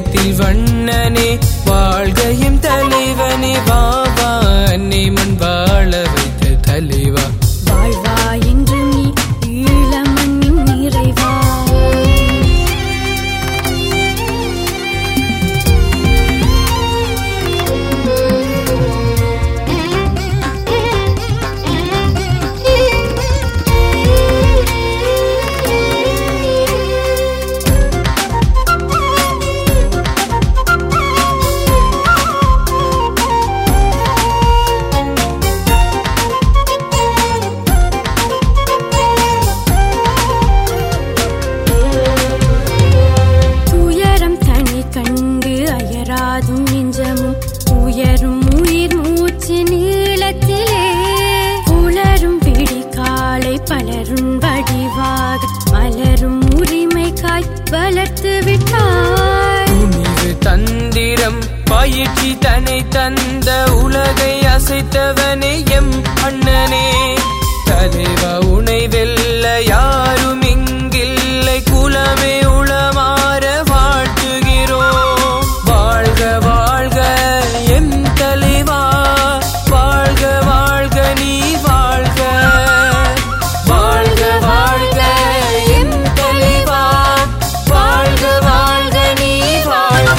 எண்ணத்தில் வண்ணனே வாழ்கையும் தலைவனே வா வா அன்னை மண் வாழ வைத்த தலைவா வாழ்வா என்று நீ ஈழமண்ணின் நிறைவா துயரம் தனி கண்டு அயராதும் நெஞ்சமும் உயரும் உயிர் மூச்சு நீளத்திலே உளரும் விழி காலை பலரும் வடிவாக மலரும் உரிமை காய் வளர்த்து விட்டாய் துணிவு தந்திரம் பயிற்சி தன்னை தந்த உலகை அசைத்தவனே எம் அண்ணனே தலைவா உனை வெல்ல யாரும் இங்கில்லை குலமே உளமாற வாழ்த்துகிறோம் வாழ்க வாழ்க எம் தலைவா வாழ்க வாழ்க நீ வாழ்க வாழ்க வாழ்க எம் தலைவா வாழ்க வாழ்க நீ வாழ்க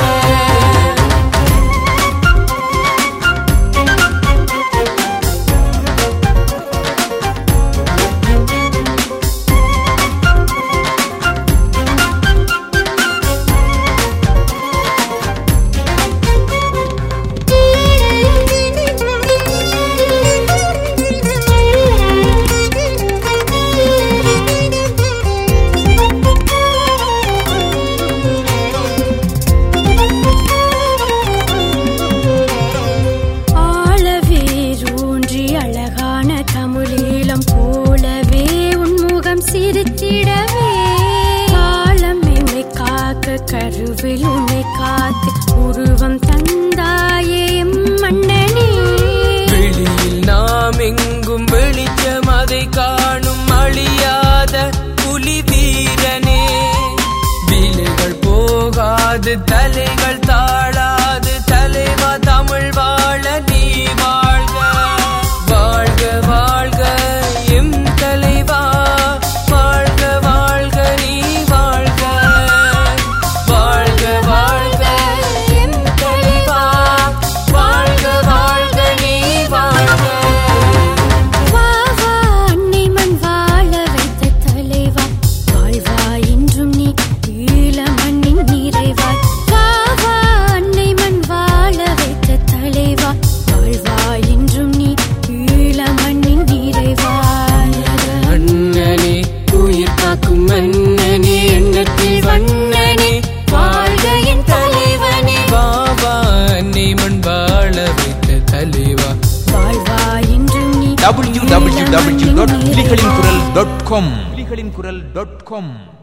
ஆழவேரூன்றி அழகான தமிழீழம் போலவே உன்முகம் சிரித்திடவே காலம் என்னை காக்க கருவில் உன்னை காத்து உருவம் தந்தாயே எம் மன்னனே வெளியில் நாம் எங்கும் வெளிச்சம் அதை காணும் அழியாத புலி வீரனே விலைகள் போகாது தலைகள் தாழாது தலைவா தமிழ் வாழ நீ வாழ்க வாழ்க வாழ்க எம் தலைவா வாழ்க வாழ்க நீ வாழ்க வாழ்க வாழ்க எம் தலைவா வாழ்க வாழ்க நீ வாழ்க வா வா அன்னை மண் வாழ வைத்த தலைவா வாழ்வா என்றும் நீ ஈழ மண்ணின் நிறைவாய் வா வா அன்னை மண் வாழ வைத்த தலைவா வாழ்வா என்றும் நீ ஈழ மண்ணின் நிறைவாய் அண்ணனே உயிர் காக்கும் மன்னனே எண்ணத்தில் வண்ணனே வாழ்க என் தலைவனே பாபா அன்னை மண் வாழ வைத்த தலைவா வாழ்வா என்றும் நீ www.புலிகளின் குரல் டாட் காம் புலிகளின் குரல் டாட் காம்